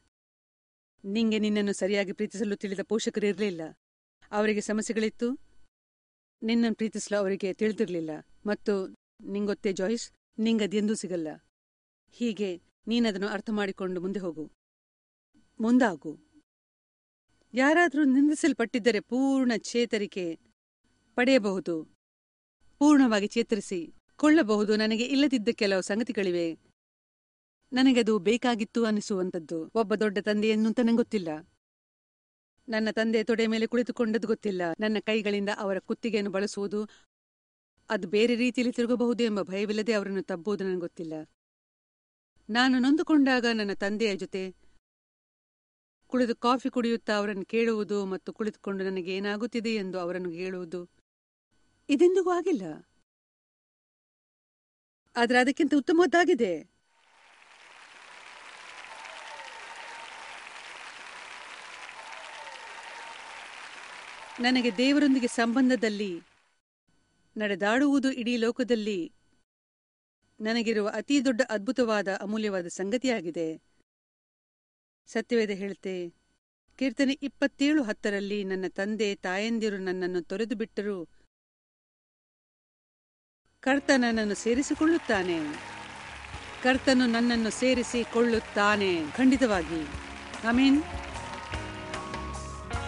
ನಿಂಗೆ ನಿನ್ನನ್ನು ಸರಿಯಾಗಿ ಪ್ರೀತಿಸಲು ತಿಳಿದ ಪೋಷಕರು ಇರಲಿಲ್ಲ ಅವರಿಗೆ ಸಮಸ್ಯೆಗಳಿತ್ತು ನಿನ್ನನ್ನು ಪ್ರೀತಿಸಲು ಅವರಿಗೆ ತಿಳಿದಿರಲಿಲ್ಲ ಮತ್ತು ನಿಂಗೊತ್ತೇ ಜಾಯ್ಸ್ ನಿಂಗದೆಂದೂ ಸಿಗಲ್ಲ ಹೀಗೆ ನೀನದನ್ನು ಅರ್ಥ ಮಾಡಿಕೊಂಡು ಮುಂದೆ ಹೋಗು ಮುಂದಾಗು ಯಾರಾದರೂ ನಿಂದಿಸಲ್ಪಟ್ಟಿದ್ದರೆ ಪೂರ್ಣ ಚೇತರಿಕೆ ಪಡೆಯಬಹುದು ಪೂರ್ಣವಾಗಿ ಚೇತರಿಸಿ ಕೊಳ್ಳಬಹುದು ನನಗೆ ಇಲ್ಲದಿದ್ದ ಕೆಲವು ಸಂಗತಿಗಳಿವೆ ನನಗದು ಬೇಕಾಗಿತ್ತು ಅನಿಸುವಂತದ್ದು ಒಬ್ಬ ದೊಡ್ಡ ತಂದೆಯನ್ನು ಅಂತ ನಂಗೆ ಗೊತ್ತಿಲ್ಲ ನನ್ನ ತಂದೆ ತೊಡೆ ಮೇಲೆ ಕುಳಿತುಕೊಂಡದ್ದು ಗೊತ್ತಿಲ್ಲ ನನ್ನ ಕೈಗಳಿಂದ ಅವರ ಕುತ್ತಿಗೆಯನ್ನು ಬಳಸುವುದು ಅದು ಬೇರೆ ರೀತಿಯಲ್ಲಿ ತಿರುಗಬಹುದು ಎಂಬ ಭಯವಿಲ್ಲದೆ ಅವರನ್ನು ತಬ್ಬುವುದು ನನಗೆ ಗೊತ್ತಿಲ್ಲ ನಾನು ನೊಂದುಕೊಂಡಾಗ ನನ್ನ ತಂದೆಯ ಜೊತೆ ಕುಳಿತು ಕಾಫಿ ಕುಡಿಯುತ್ತಾ ಅವರನ್ನು ಕೇಳುವುದು ಮತ್ತು ಕುಳಿತುಕೊಂಡು ನನಗೆ ಏನಾಗುತ್ತಿದೆ ಎಂದು ಅವರನ್ನು ಹೇಳುವುದು ಇದೆಂದಿಗೂ ಆಗಿಲ್ಲ ಆದ್ರೆ ಅದಕ್ಕಿಂತ ಉತ್ತಮವಾದ್ದಾಗಿದೆ ನನಗೆ ದೇವರೊಂದಿಗೆ ಸಂಬಂಧದಲ್ಲಿ ನಡೆದಾಡುವುದು ಇಡೀ ಲೋಕದಲ್ಲಿ ನನಗಿರುವ ಅತಿ ದೊಡ್ಡ ಅದ್ಭುತವಾದ ಅಮೂಲ್ಯವಾದ ಸಂಗತಿಯಾಗಿದೆ ಸತ್ಯವೇದ ಹೇಳುತ್ತೆ ಕೀರ್ತನೆ ಇಪ್ಪತ್ತೇಳು ಹತ್ತರಲ್ಲಿ ನನ್ನ ತಂದೆ ತಾಯಂದಿರು ನನ್ನನ್ನು ತೊರೆದು ಬಿಟ್ಟರು ಕರ್ತ ನನ್ನನ್ನು ಸೇರಿಸಿಕೊಳ್ಳುತ್ತಾನೆ ಕರ್ತನು ನನ್ನನ್ನು ಸೇರಿಸಿಕೊಳ್ಳುತ್ತಾನೆ ಖಂಡಿತವಾಗಿ ಆಮೀನ್